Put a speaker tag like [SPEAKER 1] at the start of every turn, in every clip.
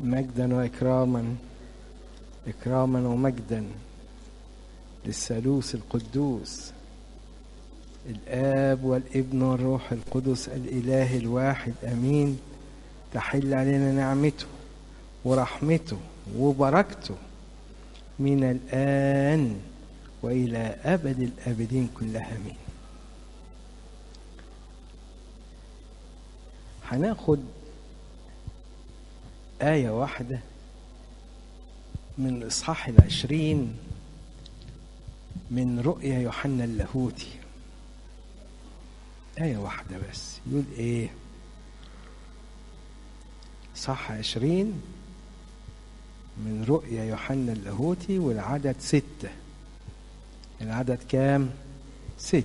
[SPEAKER 1] مجدا واكراما اكراما ومجدا للثالوث القدوس الاب والابن والروح القدس الاله الواحد امين تحل علينا نعمته ورحمته وبركته من الان والى ابد الابدين كلها امين هناخد آية واحدة من الإصحاح العشرين من رؤيا يوحنا اللاهوتي آية واحدة بس يقول إيه صح عشرين من رؤيا يوحنا اللاهوتي والعدد ستة العدد كام ستة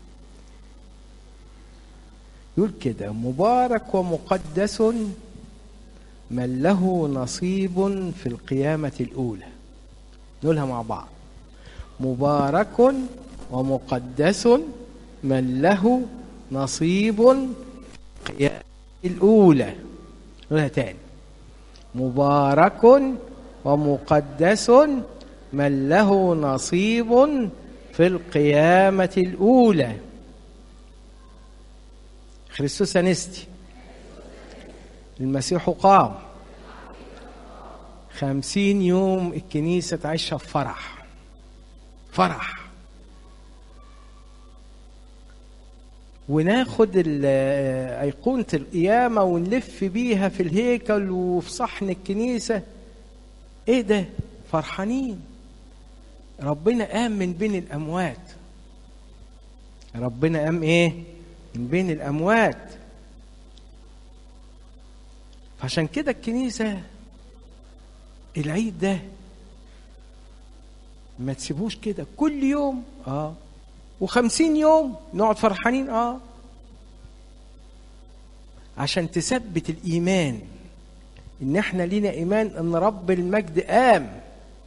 [SPEAKER 1] يقول كده مبارك ومقدس من له نصيب في القيامة الأولى نقولها مع بعض مبارك ومقدس من له نصيب في القيامة الأولى نقولها تاني مبارك ومقدس من له نصيب في القيامة الأولى خريستوس أنستي المسيح قام خمسين يوم الكنيسة تعيشها في فرح فرح وناخد أيقونة القيامة ونلف بيها في الهيكل وفي صحن الكنيسة ايه ده فرحانين ربنا قام من بين الأموات ربنا قام ايه من بين الأموات فعشان كده الكنيسة العيد ده ما تسيبوش كده كل يوم اه وخمسين يوم نقعد فرحانين اه عشان تثبت الإيمان إن احنا لينا إيمان إن رب المجد قام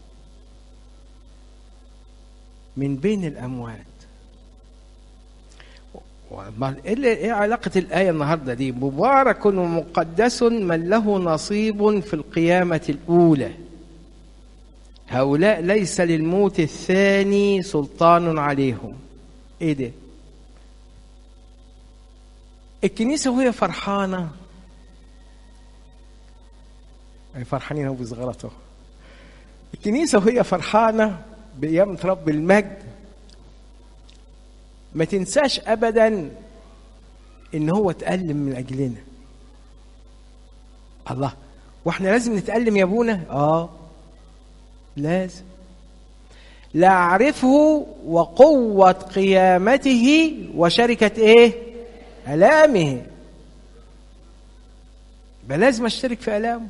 [SPEAKER 1] من بين الأموات ايه علاقة الآية النهاردة دي؟ مبارك ومقدس من له نصيب في القيامة الأولى. هؤلاء ليس للموت الثاني سلطان عليهم. ايه ده؟ الكنيسة وهي فرحانة فرحانين هو بصغرته الكنيسة وهي فرحانة بقيامة رب المجد ما تنساش ابدا ان هو اتألم من اجلنا الله واحنا لازم نتألم يا ابونا اه لازم لا اعرفه وقوة قيامته وشركة ايه الامه بل لازم اشترك في الامه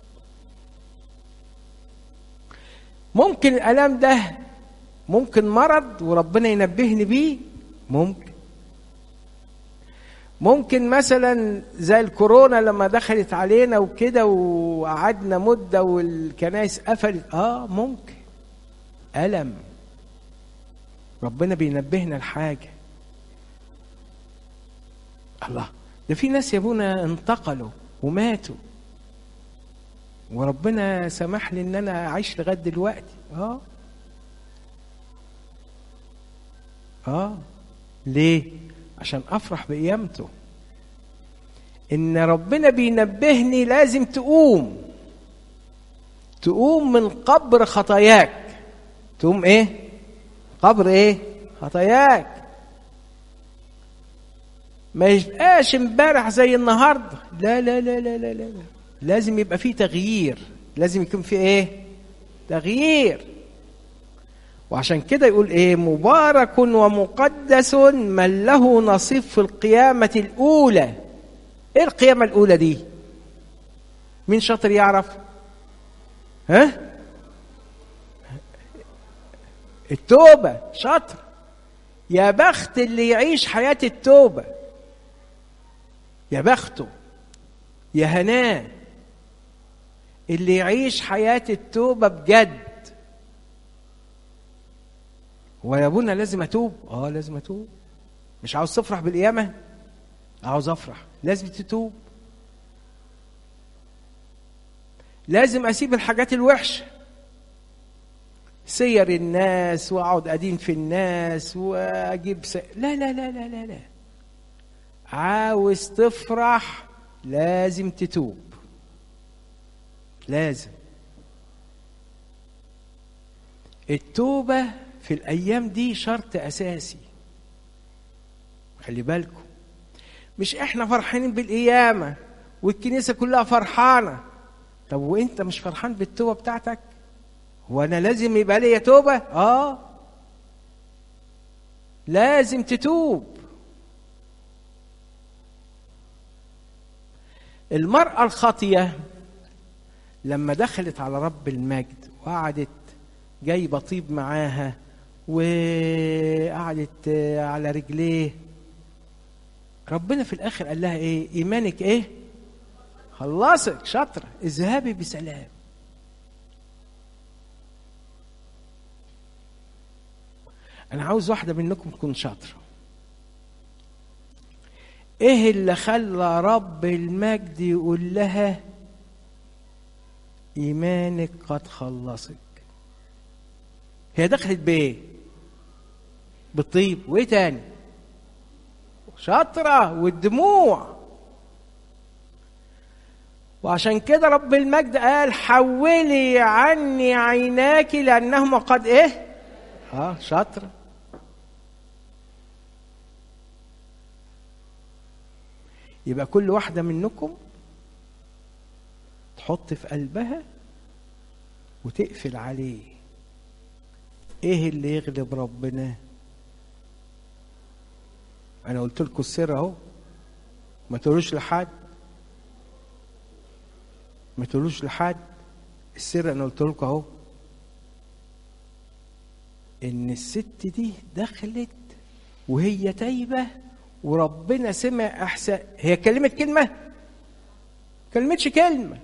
[SPEAKER 1] ممكن الالام ده ممكن مرض وربنا ينبهني بيه ممكن ممكن مثلا زي الكورونا لما دخلت علينا وكده وقعدنا مده والكنائس قفلت اه ممكن الم ربنا بينبهنا لحاجه الله ده في ناس يا ابونا انتقلوا وماتوا وربنا سمح لي ان انا اعيش لغايه دلوقتي اه اه ليه عشان افرح بقيامته ان ربنا بينبهني لازم تقوم تقوم من قبر خطاياك تقوم ايه قبر ايه خطاياك ما يبقاش امبارح زي النهارده لا لا لا لا لا لا لازم يبقى فيه تغيير لازم يكون فيه ايه تغيير وعشان كده يقول ايه مبارك ومقدس من له نصيب في القيامة الأولى ايه القيامة الأولى دي مين شاطر يعرف ها التوبة شاطر يا بخت اللي يعيش حياة التوبة يا بخته يا هناه اللي يعيش حياة التوبة بجد ويا ابونا لازم اتوب اه لازم اتوب مش عاوز تفرح بالقيامه عاوز افرح لازم تتوب لازم اسيب الحاجات الوحشه سير الناس واقعد ادين في الناس واجيب س... لا لا لا لا لا لا عاوز تفرح لازم تتوب لازم التوبة في الأيام دي شرط أساسي خلي بالكم مش احنا فرحانين بالقيامة والكنيسة كلها فرحانة طب وانت مش فرحان بالتوبة بتاعتك هو انا لازم يبقى ليا توبة اه لازم تتوب المرأة الخاطية لما دخلت على رب المجد وقعدت جايبة طيب معاها وقعدت على رجليه ربنا في الاخر قال لها ايه ايمانك ايه خلصك شاطره اذهبي بسلام انا عاوز واحده منكم تكون شاطره ايه اللي خلى رب المجد يقول لها ايمانك قد خلصك هي دخلت بايه بالطيب وايه تاني شاطرة والدموع وعشان كده رب المجد قال حولي عني عيناك لأنهما قد إيه؟ آه شاطرة يبقى كل واحدة منكم تحط في قلبها وتقفل عليه ايه اللي يغلب ربنا انا قلت لكم السر اهو ما تقولوش لحد ما تقولوش لحد السر انا قلت لكم اهو ان الست دي دخلت وهي تايبه وربنا سمع احسن هي كلمت كلمه كلمتش كلمه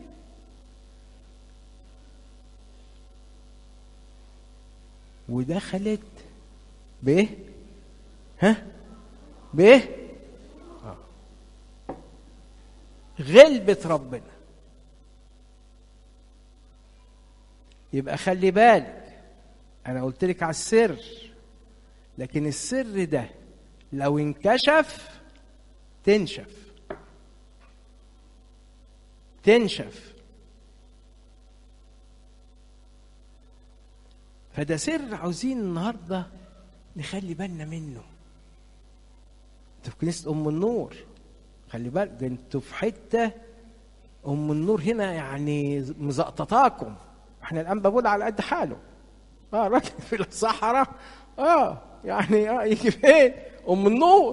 [SPEAKER 1] ودخلت بايه ها بايه آه. غلبت ربنا يبقى خلي بالك انا قلت لك على السر لكن السر ده لو انكشف تنشف تنشف فده سر عاوزين النهارده نخلي بالنا منه انتوا في كنيسه ام النور خلي بالك ده انتوا في حته ام النور هنا يعني مزقططاكم احنا الان بقول على قد حاله اه راجل في الصحراء اه يعني اه يجي فين ام النور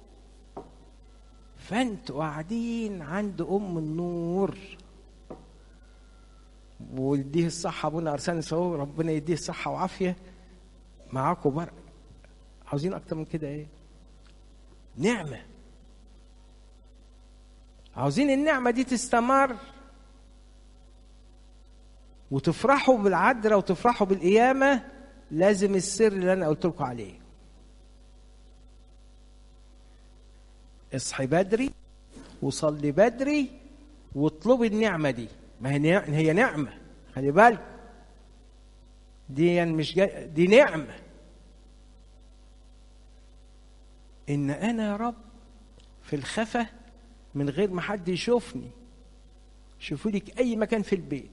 [SPEAKER 1] فانتوا قاعدين عند ام النور ويديه الصحة أبونا أرسانس أهو ربنا يديه الصحة وعافية معاكم بر... عاوزين أكتر من كده إيه؟ نعمة عاوزين النعمة دي تستمر وتفرحوا بالعذراء وتفرحوا بالقيامة لازم السر اللي أنا قلت لكم عليه اصحي بدري وصلي بدري واطلبي النعمة دي ما هي هي نعمة خلي بالك دي يعني مش جاي دي نعمة إن أنا يا رب في الخفا من غير ما حد يشوفني شوفوا لك أي مكان في البيت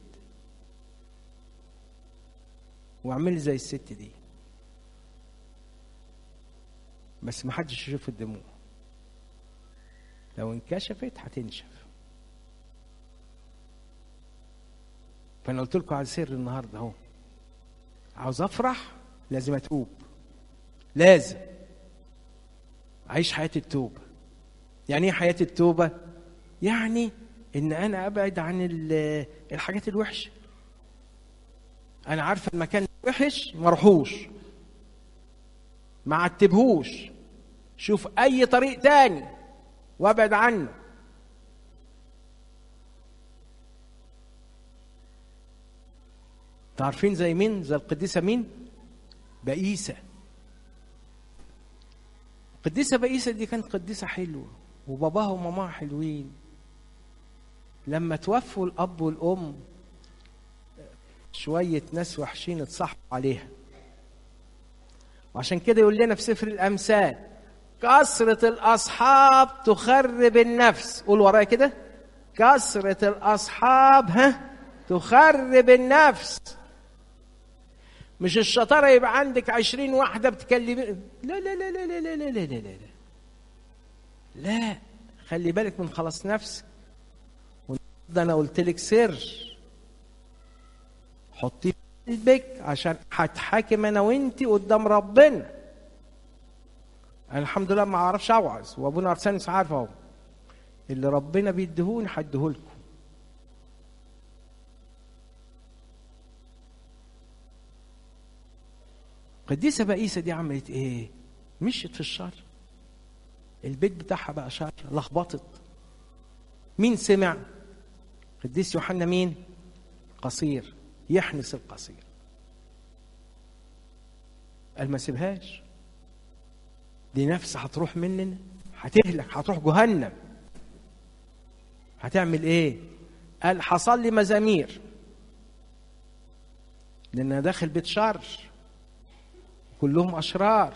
[SPEAKER 1] واعملي زي الست دي بس ما حدش يشوف الدموع لو انكشفت هتنشف فانا قلت لكم على سر النهارده اهو عاوز افرح لازم اتوب لازم اعيش حياه التوبه يعني ايه حياه التوبه يعني ان انا ابعد عن الحاجات الوحشه انا عارفه المكان وحش ما اروحوش ما عتبهوش شوف اي طريق تاني وابعد عنه تعرفين زي مين زي القديسة مين بئيسة القديسة بئيسة دي كانت قديسة حلوة وباباها وماماها حلوين لما توفوا الأب والأم شوية ناس وحشين اتصاحبوا عليها وعشان كده يقول لنا في سفر الأمثال كثرة الأصحاب تخرب النفس قول ورايا كده كثرة الأصحاب ها تخرب النفس مش الشطارة يبقى عندك عشرين واحدة بتكلمي لا لا لا لا لا لا لا لا لا لا لا خلي بالك من خلاص نفسك ده أنا قلت لك سر حطيه في قلبك عشان هتحاكم أنا وأنتي قدام ربنا أنا الحمد لله ما أعرفش أوعظ وأبونا أرسانس عارف أهو اللي ربنا بيديهوني هديهولكم قديسة بقيسة دي عملت ايه؟ مشيت في الشر البيت بتاعها بقى شر لخبطت مين سمع؟ قديس يوحنا مين؟ قصير يحنس القصير قال ما سيبهاش دي نفس هتروح مننا هتهلك هتروح جهنم هتعمل ايه؟ قال حصل لي مزامير لان انا داخل بيت شر كلهم اشرار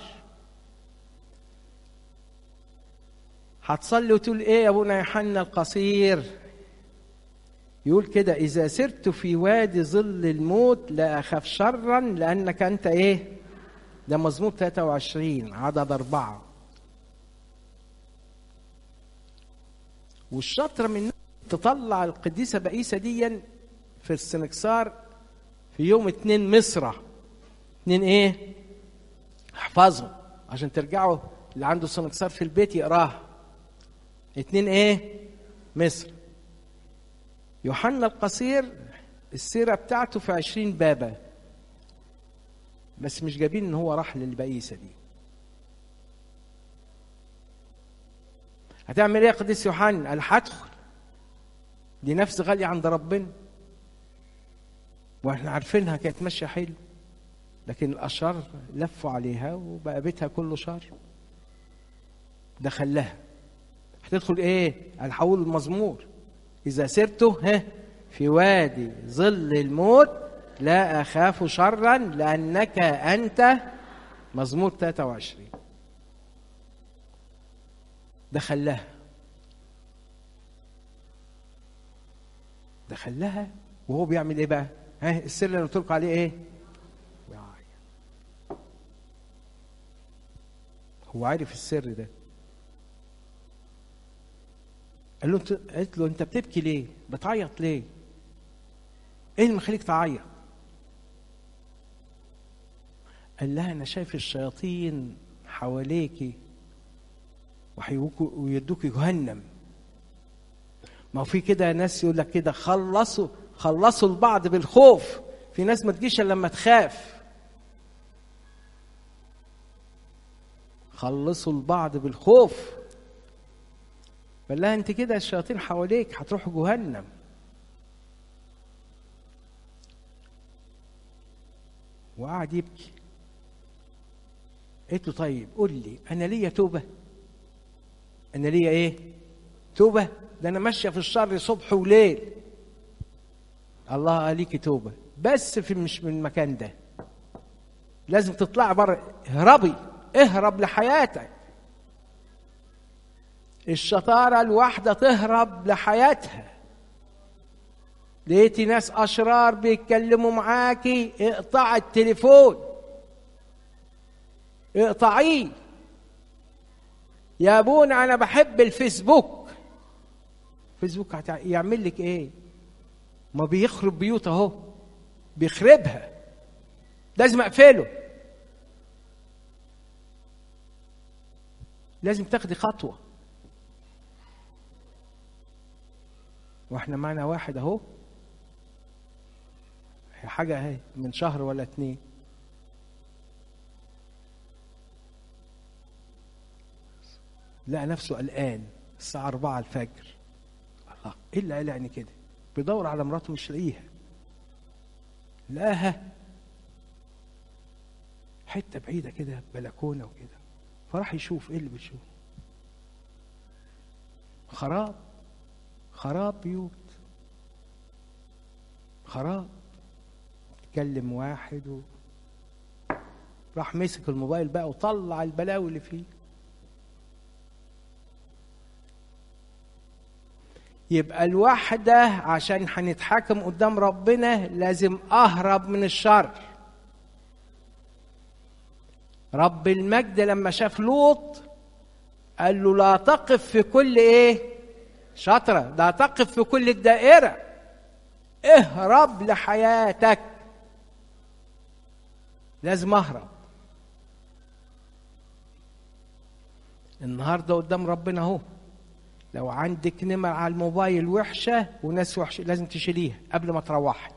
[SPEAKER 1] هتصلي وتقول ايه يا ابونا يوحنا القصير يقول كده اذا سرت في وادي ظل الموت لا اخاف شرا لانك انت ايه ده مزمور 23 عدد أربعة والشطرة من تطلع القديسة بقيسة ديا في السنكسار في يوم اتنين مصرة اتنين ايه احفظوا عشان ترجعوا اللي عنده سنكسار في البيت يقراها اتنين ايه مصر يوحنا القصير السيرة بتاعته في عشرين بابا بس مش جايبين ان هو راح للبقيسة دي هتعمل ايه يا قديس يوحنا قال هدخل دي نفس غالية عند ربنا واحنا عارفينها كانت ماشية حلو لكن الأشرار لفوا عليها وبقى بيتها كله شر دخلها هتدخل ايه الحول المزمور إذا سرته ها في وادي ظل الموت لا أخاف شرا لأنك أنت مزمور 23 دخلها دخلها وهو بيعمل ايه بقى؟ ها السر اللي قلت لكم عليه ايه؟ هو عارف السر ده قال له انت قالت له انت بتبكي ليه؟ بتعيط ليه؟ ايه اللي مخليك تعيط؟ قال لها انا شايف الشياطين حواليكي وهيوكوا ويدوكي جهنم ما هو في كده ناس يقول لك كده خلصوا خلصوا البعض بالخوف في ناس ما تجيش الا لما تخاف خلصوا البعض بالخوف قال لها انت كده الشياطين حواليك هتروح جهنم وقعد يبكي قلت له طيب قول لي انا ليا توبه انا ليا ايه توبه ده انا ماشيه في الشر صبح وليل الله قال ليكي توبه بس في مش من المكان ده لازم تطلعي بره اهربي اهرب لحياتك الشطارة الواحدة تهرب لحياتها لقيتي ناس أشرار بيتكلموا معاكي اقطع التليفون اقطعيه يا ابونا انا بحب الفيسبوك فيسبوك يعمل لك ايه ما بيخرب بيوت اهو بيخربها لازم اقفله لازم تاخدي خطوه واحنا معنا واحد اهو حاجه اهي من شهر ولا اتنين لقى نفسه قلقان الساعة أربعة الفجر الله إيه اللي قلقني كده بيدور على مراته مش لاقيها لقاها حتة بعيدة كده بلكونة وكده فراح يشوف إيه اللي بيشوف خراب خراب بيوت خراب كلم واحد و... راح مسك الموبايل بقى وطلع البلاوي اللي فيه يبقى الوحدة عشان هنتحاكم قدام ربنا لازم أهرب من الشر رب المجد لما شاف لوط قال له لا تقف في كل ايه شطرة لا تقف في كل الدائرة اهرب لحياتك لازم اهرب النهارده قدام ربنا اهو لو عندك نمر على الموبايل وحشه وناس وحشه لازم تشيليها قبل ما تروحي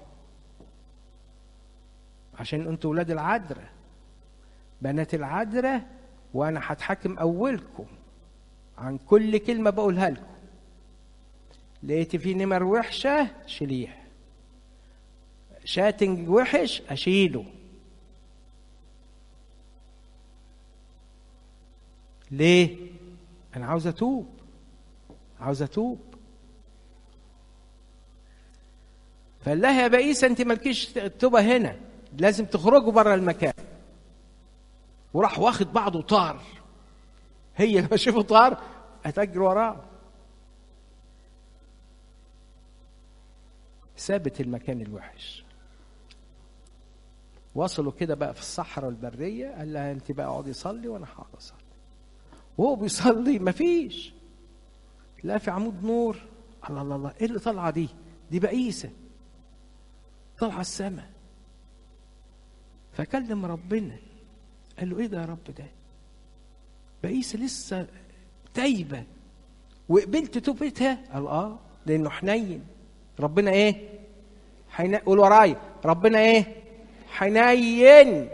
[SPEAKER 1] عشان انتوا ولاد العذراء بنات العذراء وانا هتحكم اولكم عن كل كلمه بقولها لكم لقيت في نمر وحشه شيليها شاتنج وحش اشيله ليه انا عاوز اتوب عاوز اتوب فقال لها يا بئيسه انت مالكيش التوبه هنا لازم تخرجوا بره المكان وراح واخد بعضه طار هي لما شافه طار هتجري وراه سابت المكان الوحش وصلوا كده بقى في الصحراء والبريه قال لها انت بقى اقعدي صلي وانا هقعد اصلي وهو بيصلي مفيش لا في عمود نور الله الله الله ايه اللي طالعه دي دي بقيسه طالعه السماء فكلم ربنا قال له ايه ده يا رب ده بقيسه لسه تايبه وقبلت توبتها قال اه لانه حنين ربنا ايه حين قول ورايا ربنا ايه حنين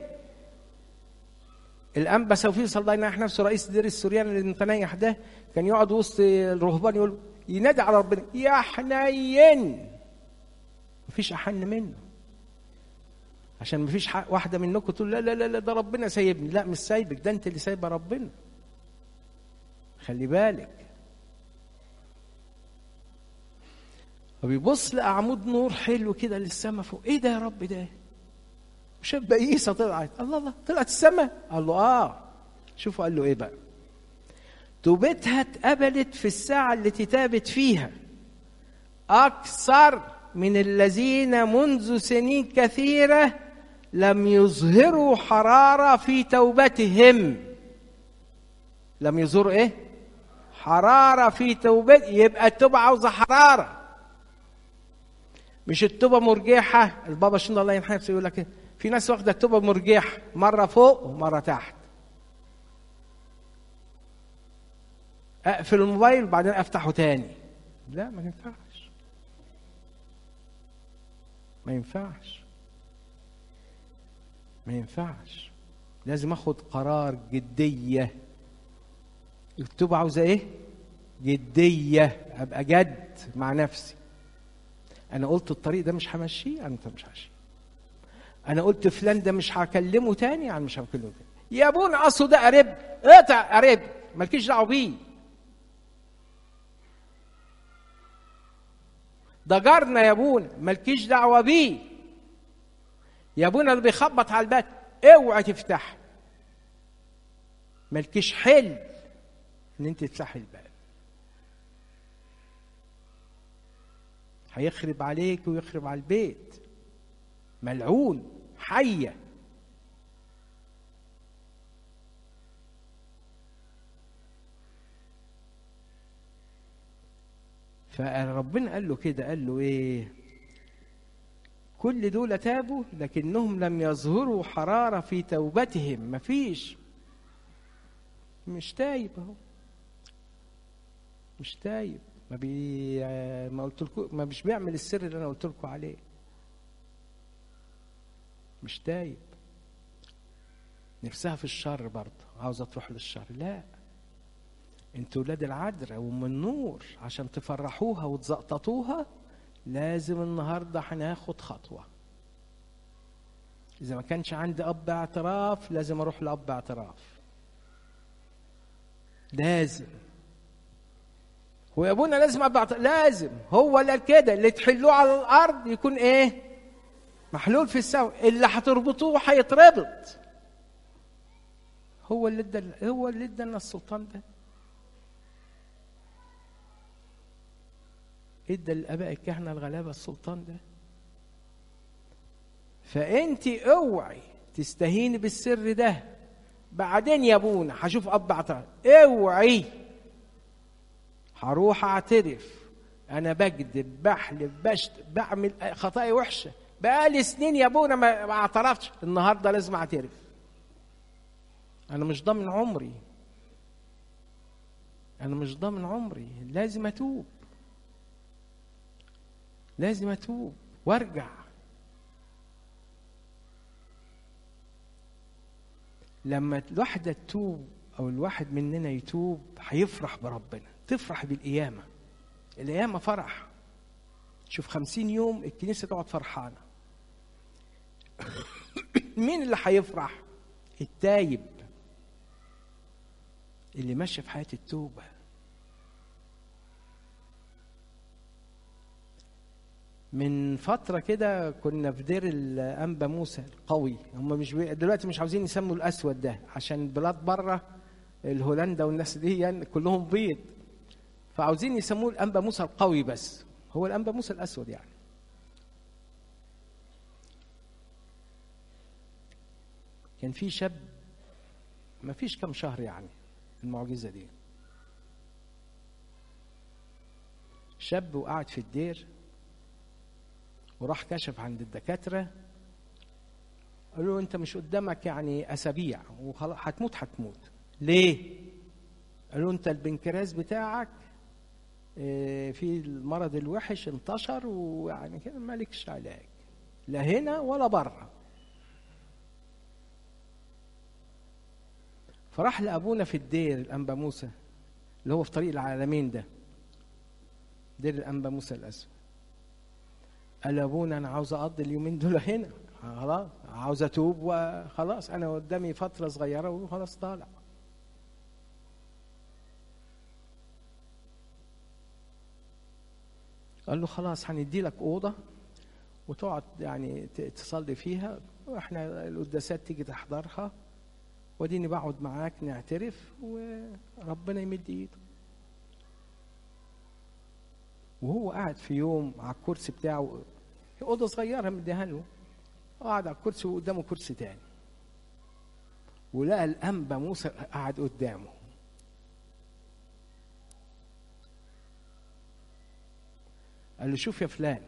[SPEAKER 1] الانبا سوفيس الله ينيح نفسه رئيس دير السوريان المتنيح ده كان يقعد وسط الرهبان يقول ينادي على ربنا يا حنين مفيش احن منه عشان مفيش واحده منكم تقول لا لا لا ده ربنا سايبني لا مش سايبك ده انت اللي سايبه ربنا خلي بالك وبيبص لقى عمود نور حلو كده للسما فوق ايه ده يا رب ده وشاف بقيسه طلعت الله الله طلعت السما قال له اه شوفوا قال له ايه بقى توبتها اتقبلت في الساعة التي تابت فيها أكثر من الذين منذ سنين كثيرة لم يظهروا حرارة في توبتهم لم يظهروا إيه؟ حرارة في توبة يبقى التوبة عاوزة حرارة مش التوبة مرجحة البابا شنو الله ينحى يقول لك في ناس واخدة التوبة مرجحة مرة فوق ومرة تحت اقفل الموبايل وبعدين افتحه تاني لا ما ينفعش ما ينفعش ما ينفعش لازم اخد قرار جديه التوبه عاوزه ايه جديه ابقى جد مع نفسي انا قلت الطريق ده مش همشيه انا مش همشيه انا قلت فلان ده مش هكلمه تاني انا مش هكلمه تاني يا ابونا اصله ده قريب اقطع قريب مالكيش دعوه بيه ده جارنا يا ابونا مالكيش دعوه بيه يا ابونا اللي بيخبط على الباب اوعى تفتح مالكيش حل ان انت تفتحي الباب هيخرب عليك ويخرب على البيت ملعون حيه فربنا قال له كده قال له ايه كل دول تابوا لكنهم لم يظهروا حرارة في توبتهم مفيش مش تايب اهو مش تايب ما بي ما قلت لكم ما مش بيعمل السر اللي انا قلت لكم عليه مش تايب نفسها في الشر برضه عاوزه تروح للشر لا انتوا ولاد العذراء ومن نور عشان تفرحوها وتزقططوها لازم النهارده هناخد خطوه اذا ما كانش عندي اب اعتراف لازم اروح لاب اعتراف لازم هو يا ابونا لازم اب اعتراف لازم هو اللي كده اللي تحلوه على الارض يكون ايه محلول في السماء اللي هتربطوه هيتربط هو اللي ادى هو اللي ادى لنا السلطان ده ادى للاباء الكهنه الغلابه السلطان ده فانت اوعي تستهيني بالسر ده بعدين يا ابونا هشوف اب اعتراف اوعي هروح اعترف انا بكذب بحلف بشت بعمل خطايا وحشه بقالي سنين يا ابونا ما ما اعترفتش النهارده لازم اعترف انا مش ضامن عمري انا مش ضامن عمري لازم اتوب لازم اتوب وارجع لما الواحدة تتوب أو الواحد مننا يتوب هيفرح بربنا تفرح بالقيامة القيامة فرح شوف خمسين يوم الكنيسة تقعد فرحانة مين اللي هيفرح التايب اللي ماشي في حياة التوبة من فترة كده كنا في دير الأنبا موسى القوي هم مش بي... دلوقتي مش عاوزين يسموا الأسود ده عشان البلاد بره الهولندا والناس دي يعني كلهم بيض فعاوزين يسموه الأنبا موسى القوي بس هو الأنبا موسى الأسود يعني كان في شاب ما فيش كم شهر يعني المعجزة دي شاب وقعد في الدير وراح كشف عند الدكاترة قالوا له انت مش قدامك يعني اسابيع وخلاص هتموت هتموت ليه؟ قالوا انت البنكرياس بتاعك اه، في المرض الوحش انتشر ويعني كده مالكش علاج لا هنا ولا بره فراح لابونا في الدير الانبا موسى اللي هو في طريق العالمين ده دير الانبا موسى الاسود قال ابونا انا عاوز اقضي اليومين دول هنا خلاص عاوز اتوب وخلاص انا قدامي فتره صغيره وخلاص طالع قال له خلاص هندي لك اوضه وتقعد يعني ت- تصلي فيها واحنا القداسات تيجي تحضرها واديني بقعد معاك نعترف وربنا يمد ايده وهو قاعد في يوم على الكرسي بتاعه اوضه صغيره مديها له قاعد على الكرسي وقدامه كرسي تاني ولقى الانبا موسى قاعد قدامه قال له شوف يا فلان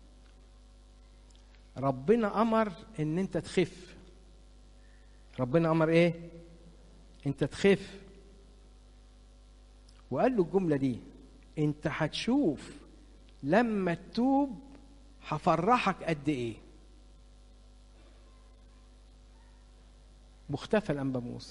[SPEAKER 1] ربنا امر ان انت تخف ربنا امر ايه انت تخف وقال له الجمله دي انت هتشوف لما تتوب هفرحك قد ايه واختفى الانبا موسى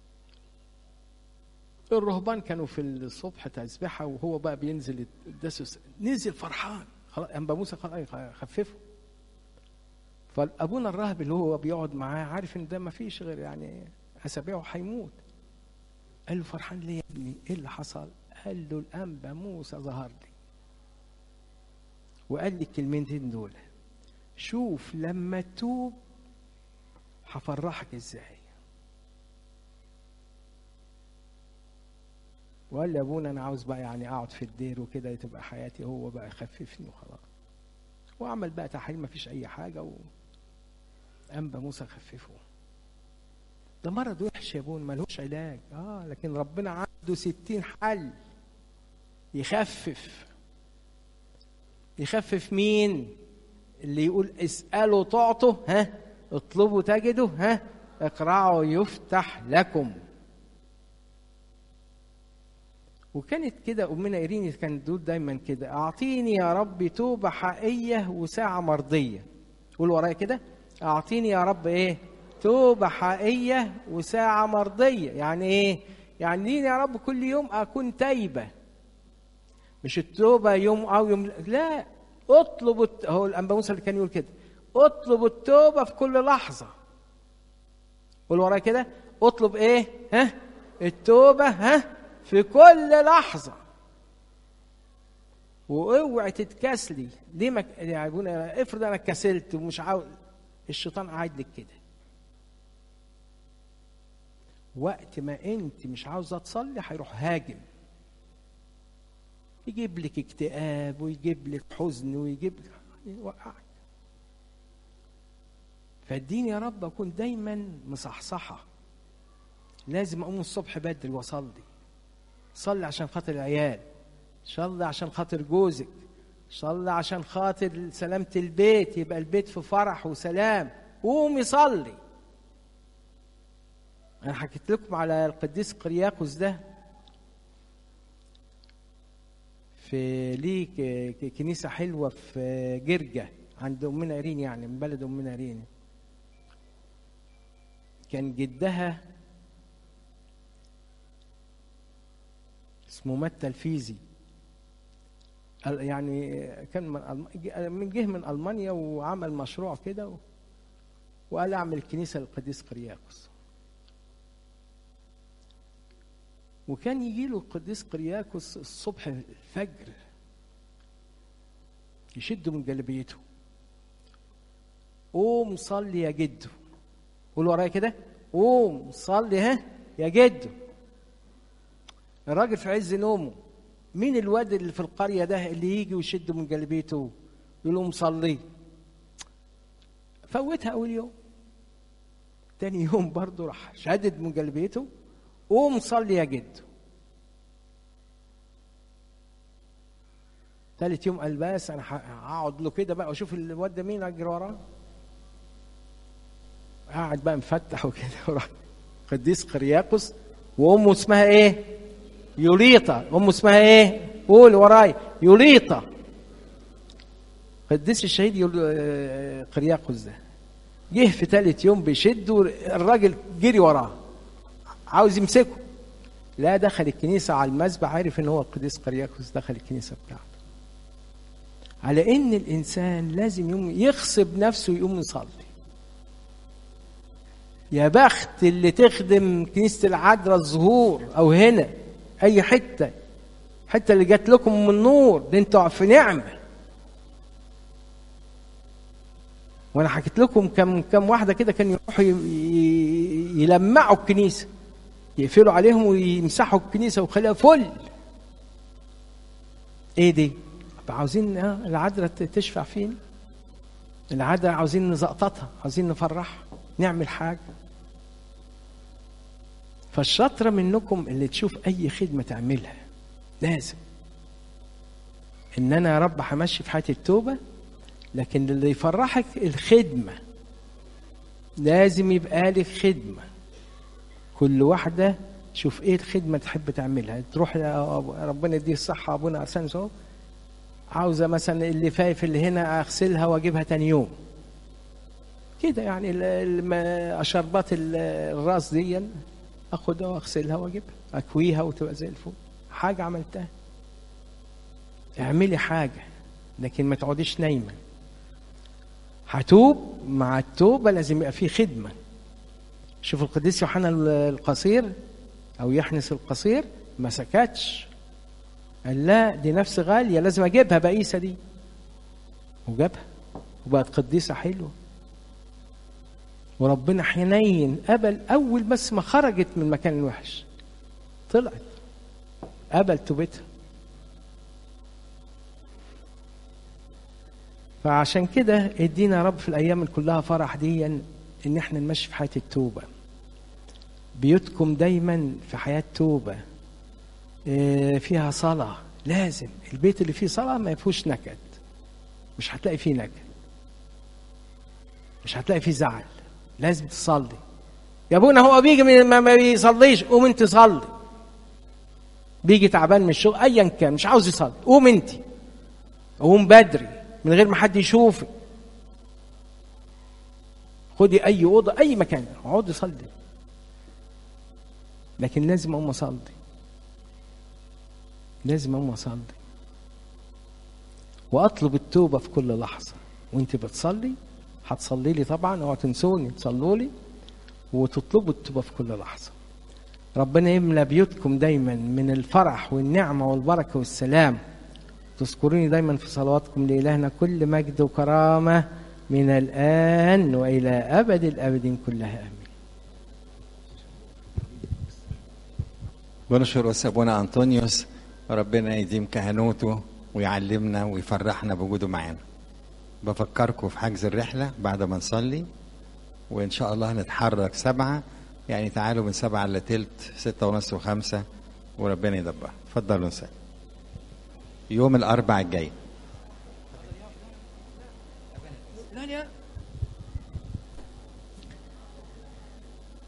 [SPEAKER 1] الرهبان كانوا في الصبح تسبحه وهو بقى بينزل الدسس نزل فرحان خلاص انبا موسى خلاص خففه فابونا الراهب اللي هو بيقعد معاه عارف ان ده ما فيش غير يعني اسابيعه هيموت قال له فرحان ليه يا ابني ايه اللي حصل قال له الانبا موسى ظهر لي وقال لي الكلمتين دول شوف لما تتوب هفرحك ازاي وقال لي يا ابونا انا عاوز بقى يعني اقعد في الدير وكده تبقى حياتي هو بقى يخففني وخلاص وعمل بقى تحاليل ما فيش اي حاجه و انبا موسى خففه ده مرض وحش يا ابونا ملوش علاج اه لكن ربنا عنده ستين حل يخفف يخفف مين اللي يقول اسألوا تعطوا ها اطلبوا تجدوا ها اقرعوا يفتح لكم وكانت كده امنا ايريني كانت تقول دايما كده اعطيني يا رب توبه حقيقيه وساعه مرضيه قول ورايا كده اعطيني يا رب ايه توبه حقيقيه وساعه مرضيه يعني ايه يعني ليني يا رب كل يوم اكون تايبه مش التوبه يوم او يوم لا اطلب الت... هو الانبا موسى اللي كان يقول كده اطلب التوبه في كل لحظه قول ورايا كده اطلب ايه ها التوبه ها في كل لحظة واوعي تتكاسلي ليه ما يا ابونا افرض انا اتكسلت ومش عاوز الشيطان قاعد لك كده وقت ما انت مش عاوزه تصلي هيروح هاجم يجيب لك اكتئاب ويجيب لك حزن ويجيب لك يوقعك فاديني يا رب اكون دايما مصحصحه لازم اقوم الصبح بدري واصلي صلي عشان خاطر العيال صلي عشان خاطر جوزك صلي عشان خاطر سلامة البيت يبقى البيت في فرح وسلام قومي صلي انا حكيت لكم على القديس قرياقوس ده في ليه ك- كنيسة حلوة في جرجة عند أمنا إيرين يعني من بلد أمنا إيرين كان جدها اسمه متى الفيزي ال- يعني كان من ألم- ج- من جه من ألمانيا وعمل مشروع كده و- وقال أعمل كنيسة للقديس قرياقوس وكان يجي له القديس قرياكوس الصبح الفجر يشده من جلبيته قوم صلي يا جدو قول ورايا كده قوم صلي ها يا جدو الراجل في عز نومه مين الواد اللي في القريه ده اللي يجي ويشده من جلبيته يقول له مصلي فوتها اول يوم تاني يوم برضه راح شدد من جلبيته قوم صلي يا جدو ثالث يوم قال بس انا هقعد له كده بقى واشوف الواد ده مين اجري وراه قاعد بقى مفتح وكده وراح قديس قرياقوس وامه اسمها ايه؟ يوليطا امه اسمها ايه؟ قول وراي يوليطا قديس الشهيد يول... آه، قرياقوس ده جه في ثالث يوم بيشده الراجل جري وراه عاوز يمسكه لا دخل الكنيسة على المسبح عارف ان هو القديس قرياكوس دخل الكنيسة بتاعته على ان الانسان لازم يوم يغصب نفسه يقوم يصلي يا بخت اللي تخدم كنيسة العذراء الظهور او هنا اي حتة حتة اللي جات لكم من نور ده انتوا في نعمة وانا حكيت لكم كم كم واحدة كده كانوا يروحوا ي- ي- يلمعوا الكنيسة يقفلوا عليهم ويمسحوا الكنيسة ويخليها فل ايه دي عاوزين آه، العذراء ت- تشفع فينا العذراء عاوزين نزقططها عاوزين نفرحها نعمل حاجة فالشاطرة منكم اللي تشوف أي خدمة تعملها لازم إن أنا يا رب همشي في حياتي التوبة لكن اللي يفرحك الخدمة لازم يبقى لك خدمة كل واحدة شوف ايه الخدمة تحب تعملها تروح يا أبو- ربنا يديه الصحة ابونا ارسانس اهو عاوزة مثلا اللي فايف اللي هنا اغسلها واجيبها تاني يوم كده يعني ال- الم- اشربات ال- الراس دي اخدها واغسلها واجيبها اكويها وتبقى زي الفل حاجة عملتها اعملي حاجة لكن ما تقعديش نايمة هتوب مع التوبة لازم يبقى فيه خدمة شوف القديس يوحنا القصير او يحنس القصير ما سكتش قال لا دي نفس غاليه لازم اجيبها بقيسه دي وجابها وبقت قديسه حلوه وربنا حنين قبل اول بس ما خرجت من المكان الوحش طلعت قبل توبتها فعشان كده ادينا يا رب في الايام اللي كلها فرح دي ان احنا نمشي في حياه التوبه بيوتكم دايما في حياه توبه آه، فيها صلاه لازم البيت اللي فيه صلاه ما فيهوش نكد مش هتلاقي فيه نكد مش هتلاقي فيه زعل لازم تصلي يا ابونا هو بيجي من ما ما بيصليش قوم انت صلي بيجي تعبان من الشغل ايا كان مش عاوز يصلي قوم انت قوم بدري من غير ما حد يشوفك خدي اي اوضه اي مكان اقعدي صلي لكن لازم اقوم اصلي لازم اقوم اصلي واطلب التوبه في كل لحظه وانت بتصلي هتصلي لي طبعا اوعوا تنسوني تصلوا لي وتطلبوا التوبه في كل لحظه ربنا يملى بيوتكم دايما من الفرح والنعمه والبركه والسلام تذكروني دايما في صلواتكم لإلهنا كل مجد وكرامة من الآن وإلى أبد الأبد كلها آمين
[SPEAKER 2] بنشكر أبونا أنطونيوس ربنا يديم كهنوته ويعلمنا ويفرحنا بوجوده معانا بفكركم في حجز الرحلة بعد ما نصلي وإن شاء الله هنتحرك سبعة يعني تعالوا من سبعة إلا تلت ستة ونص وخمسة وربنا يدبر اتفضلوا نسأل يوم الأربع الجاي
[SPEAKER 1] لا لا